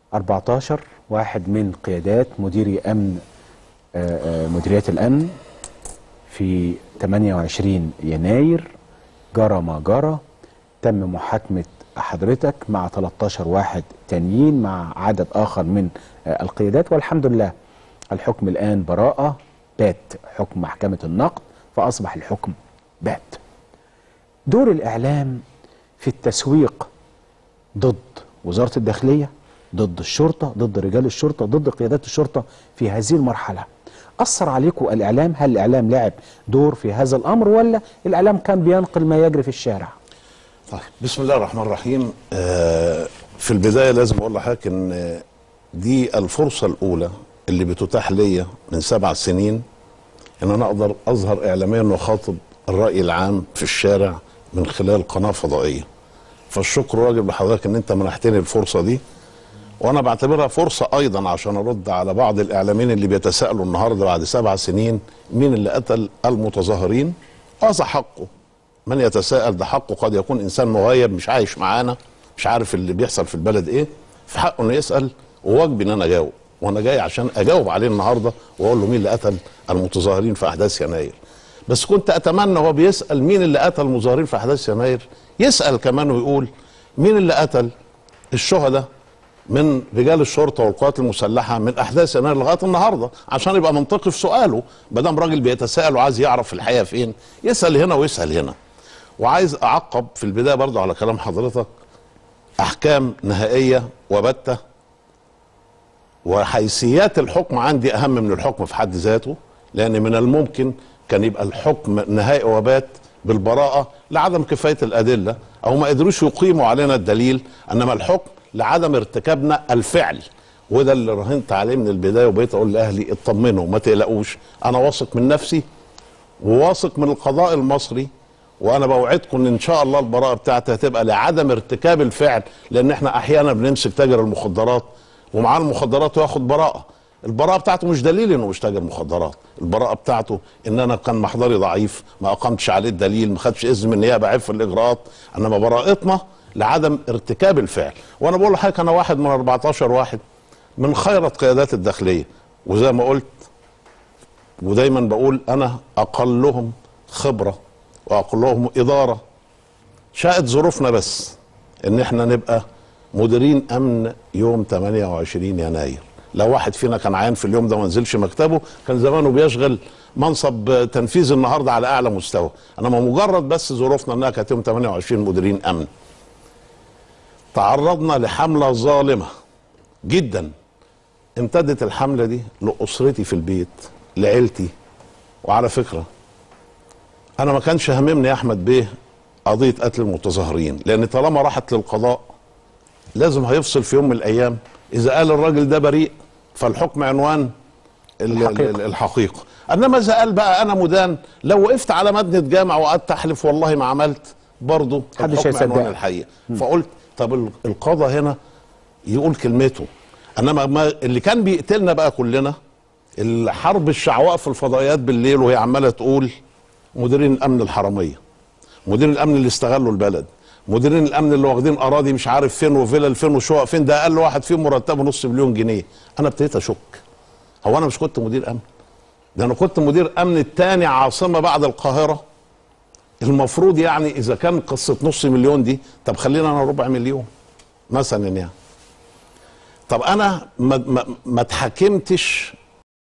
14 واحد من قيادات مديري امن آه، آه، مديريات الامن في 28 يناير جرى ما جرى تم محاكمه حضرتك مع 13 واحد تانيين مع عدد اخر من آه، القيادات والحمد لله الحكم الان براءه بات حكم محكمه النقد فاصبح الحكم بات دور الاعلام في التسويق ضد وزاره الداخليه ضد الشرطه ضد رجال الشرطه ضد قيادات الشرطه في هذه المرحله اثر عليكم الاعلام هل الاعلام لعب دور في هذا الامر ولا الاعلام كان بينقل ما يجري في الشارع طيب بسم الله الرحمن الرحيم آه في البدايه لازم اقول لحضرتك ان آه، دي الفرصه الاولى اللي بتتاح ليا من سبع سنين ان انا اقدر اظهر اعلاميا واخاطب الراي العام في الشارع من خلال قناه فضائيه فالشكر واجب لحضرتك ان انت منحتني الفرصه دي وانا بعتبرها فرصه ايضا عشان ارد على بعض الاعلاميين اللي بيتساءلوا النهارده بعد سبع سنين مين اللي قتل المتظاهرين هذا حقه من يتساءل ده حقه قد يكون انسان مغيب مش عايش معانا مش عارف اللي بيحصل في البلد ايه في حقه انه يسال وواجبي ان انا اجاوب وانا جاي عشان اجاوب عليه النهارده واقول له مين اللي قتل المتظاهرين في احداث يناير بس كنت اتمنى وهو بيسال مين اللي قتل المظاهرين في احداث يناير يسال كمان ويقول مين اللي قتل الشهداء من رجال الشرطه والقوات المسلحه من احداث يناير لغايه النهارده عشان يبقى منطقي في سؤاله ما دام راجل بيتساءل وعايز يعرف الحقيقه فين يسال هنا ويسال هنا وعايز اعقب في البدايه برضه على كلام حضرتك احكام نهائيه وبته وحيثيات الحكم عندي اهم من الحكم في حد ذاته لان من الممكن كان يبقى الحكم نهائي وبات بالبراءه لعدم كفايه الادله او ما قدروش يقيموا علينا الدليل انما الحكم لعدم ارتكابنا الفعل وده اللي راهنت عليه من البدايه وبقيت اقول لاهلي اطمنوا ما تقلقوش انا واثق من نفسي وواثق من القضاء المصري وانا بوعدكم ان ان شاء الله البراءه بتاعتي هتبقى لعدم ارتكاب الفعل لان احنا احيانا بنمسك تاجر المخدرات ومعاه المخدرات وياخد براءه البراءه بتاعته مش دليل انه مش تاجر مخدرات البراءه بتاعته ان انا كان محضري ضعيف ما اقمتش عليه الدليل ما خدش اذن من النيابه عيب في الاجراءات انما براءتنا لعدم ارتكاب الفعل وانا بقول لحضرتك انا واحد من 14 واحد من خيرة قيادات الداخليه وزي ما قلت ودايما بقول انا اقلهم خبره واقلهم اداره شاءت ظروفنا بس ان احنا نبقى مديرين امن يوم 28 يناير لو واحد فينا كان عيان في اليوم ده ما نزلش مكتبه كان زمانه بيشغل منصب تنفيذ النهارده على اعلى مستوى انما مجرد بس ظروفنا انها كانت يوم 28 مديرين امن تعرضنا لحمله ظالمه جدا امتدت الحمله دي لاسرتي في البيت لعيلتي وعلى فكره انا ما كانش هاممني يا احمد بيه قضيه قتل المتظاهرين لان طالما راحت للقضاء لازم هيفصل في يوم من الايام اذا قال الراجل ده بريء فالحكم عنوان ال- الحقيقة. ال- الحقيقه انما اذا قال بقى انا مدان لو وقفت على مدنه جامع وقعدت احلف والله ما عملت برضه محدش الحكم عنوان هيصدقك. الحقيقه فقلت طب ال- القضاء هنا يقول كلمته انما ما اللي كان بيقتلنا بقى كلنا الحرب الشعواء في الفضائيات بالليل وهي عماله تقول مديرين الامن الحراميه مديرين الامن اللي استغلوا البلد مديرين الامن اللي واخدين اراضي مش عارف فين وفلل فين وشقق فين ده اقل واحد فيهم مرتبه نص مليون جنيه انا ابتديت اشك هو انا مش كنت مدير امن ده انا كنت مدير امن الثاني عاصمه بعد القاهره المفروض يعني اذا كان قصه نص مليون دي طب خلينا انا ربع مليون مثلا يعني طب انا ما ما, ما اتحكمتش